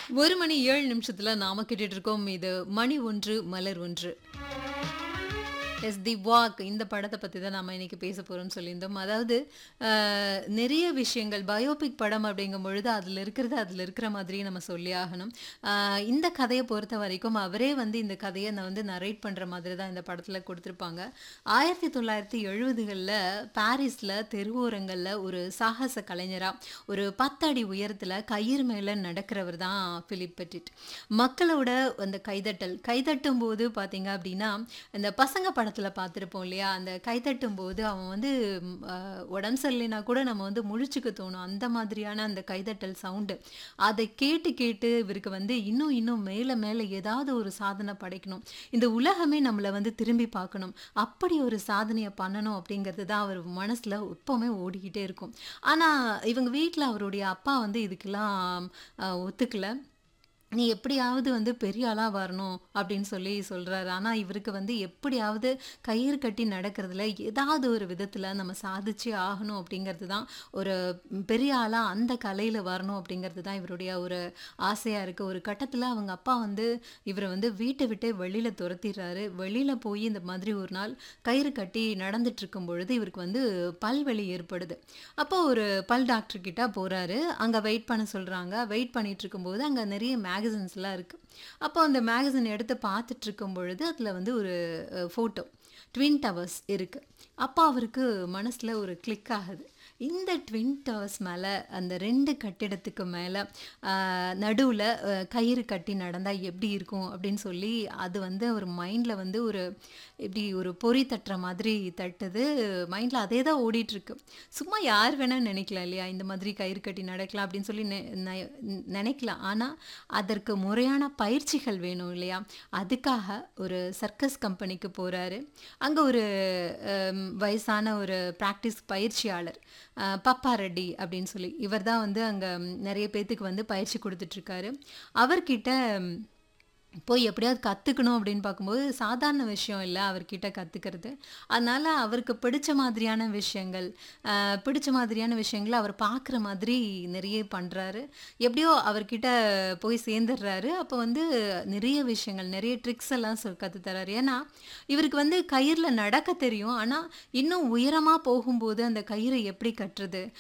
ஒரு மணி ஏழு நிமிஷத்துல நாம கேட்டுட்டு இருக்கோம் இது மணி ஒன்று மலர் ஒன்று எஸ் தி வாக் இந்த படத்தை பற்றி தான் நம்ம இன்னைக்கு பேச போகிறோம்னு சொல்லியிருந்தோம் அதாவது அஹ், நிறைய விஷயங்கள் பயோபிக் படம் அப்படிங்கும் பொழுது அதில் இருக்கிறது அதில் இருக்கிற மாதிரியே நம்ம சொல்லி ஆகணும் அஹ், இந்த கதையை பொறுத்த வரைக்கும் அவரே வந்து இந்த கதையை நான் வந்து நரேட் பண்ணுற மாதிரி தான் இந்த படத்தில் கொடுத்துருப்பாங்க ஆயிரத்தி தொள்ளாயிரத்தி எழுபதுகளில் பாரிஸில் தெருவோரங்களில் ஒரு சாகச கலைஞராக ஒரு பத்தடி உயரத்தில் கயிறு மேலே நடக்கிறவர் தான் பிலிப் பெட்டிட் மக்களோட அந்த கைதட்டல் கைதட்டும் போது பார்த்தீங்க அப்படின்னா இந்த பசங்க படத்தில் பார்த்துருப்போம் இல்லையா அந்த கைதட்டும் போது அவன் வந்து ம், அஹ், உடம்பு சரியில்லைனா கூட நம்ம வந்து முழிச்சுக்க தோணும் அந்த மாதிரியான அந்த கைதட்டல் சவுண்டு அதை கேட்டு கேட்டு இவருக்கு வந்து இன்னும் இன்னும் மேலே மேலே ஏதாவது ஒரு சாதனை படைக்கணும் இந்த உலகமே நம்மளை வந்து திரும்பி பார்க்கணும் அப்படி ஒரு சாதனையை பண்ணணும் அப்படிங்கிறது தான் அவர் மனசில் எப்போவுமே ஓடிக்கிட்டே இருக்கும் ஆனால் இவங்க வீட்டில் அவருடைய அப்பா வந்து இதுக்கெல்லாம் அஹ், ஒத்துக்கல நீ எப்படியாவது வந்து பெரிய ஆளாக வரணும் அப்படின்னு சொல்லி சொல்கிறாரு ஆனால் இவருக்கு வந்து எப்படியாவது கயிறு கட்டி நடக்கிறதுல ஏதாவது ஒரு விதத்தில் நம்ம சாதிச்சே ஆகணும் அப்படிங்கிறது தான் ஒரு பெரிய ஆளாக அந்த கலையில் வரணும் அப்படிங்கிறது தான் இவருடைய ஒரு ஆசையாக இருக்குது ஒரு கட்டத்தில் அவங்க அப்பா வந்து இவரை வந்து வீட்டை விட்டு வெளியில் துரத்திடுறாரு வெளியில் போய் இந்த மாதிரி ஒரு நாள் கயிறு கட்டி நடந்துட்டு இருக்கும் பொழுது இவருக்கு வந்து பல்வலி ஏற்படுது அப்போ ஒரு பல் டாக்டர் கிட்ட போகிறாரு அங்கே வெயிட் பண்ண சொல்கிறாங்க வெயிட் பண்ணிட்டு இருக்கும்போது அங்கே நிறைய மேகசின்ஸ்லாம் இருக்குது அப்போ அந்த மேகசின் எடுத்து பார்த்துட்டு இருக்கும் பொழுது அதில் வந்து ஒரு ஃபோட்டோ ட்வின் டவர்ஸ் இருக்குது அப்போ அவருக்கு மனசில் ஒரு கிளிக் ஆகுது இந்த ட்வின் டவர்ஸ் மேலே அந்த ரெண்டு கட்டிடத்துக்கு மேலே நடுவில் கயிறு கட்டி நடந்தால் எப்படி இருக்கும் அப்படின்னு சொல்லி அது வந்து ஒரு மைண்டில் வந்து ஒரு இப்படி ஒரு பொறி தட்டுற மாதிரி தட்டுது மைண்டில் அதே தான் ஓடிட்டுருக்கு சும்மா யார் வேணால் நினைக்கலாம் இல்லையா இந்த மாதிரி கயிறு கட்டி நடக்கலாம் அப்படின்னு சொல்லி நெ- நெ- நினைக்கலாம் ஆனால் அதற்கு முறையான பயிற்சிகள் வேணும் இல்லையா அதுக்காக ஒரு சர்க்கஸ் கம்பெனிக்கு போகிறாரு அங்கே ஒரு ஹம், வயசான ஒரு ப்ராக்டிஸ் பயிற்சியாளர் அஹ், பப்பா ரெட்டி அப்படின்னு சொல்லி இவர் தான் வந்து அங்கே நிறைய பேத்துக்கு வந்து பயிற்சி கொடுத்துட்ருக்காரு அவர்கிட்ட ம், போய் எப்படியாவது கற்றுக்கணும் அப்படின்னு பார்க்கும்போது சாதாரண விஷயம் இல்லை அவர்கிட்ட கற்றுக்கிறது அதனால் அவருக்கு பிடிச்ச மாதிரியான விஷயங்கள் ஆஹ், பிடிச்ச மாதிரியான விஷயங்களை அவர் பார்க்குற மாதிரி நிறைய பண்ணுறாரு எப்படியோ அவர்கிட்ட போய் சேர்ந்துடுறாரு அப்போ வந்து நிறைய விஷயங்கள் நிறைய ட்ரிக்ஸ் எல்லாம் சொல் கற்றுத்தராரு ஏன்னா இவருக்கு வந்து கயிறில் நடக்க தெரியும் ஆனால் இன்னும் உயரமாக போகும்போது அந்த கயிறை எப்படி கட்டுறது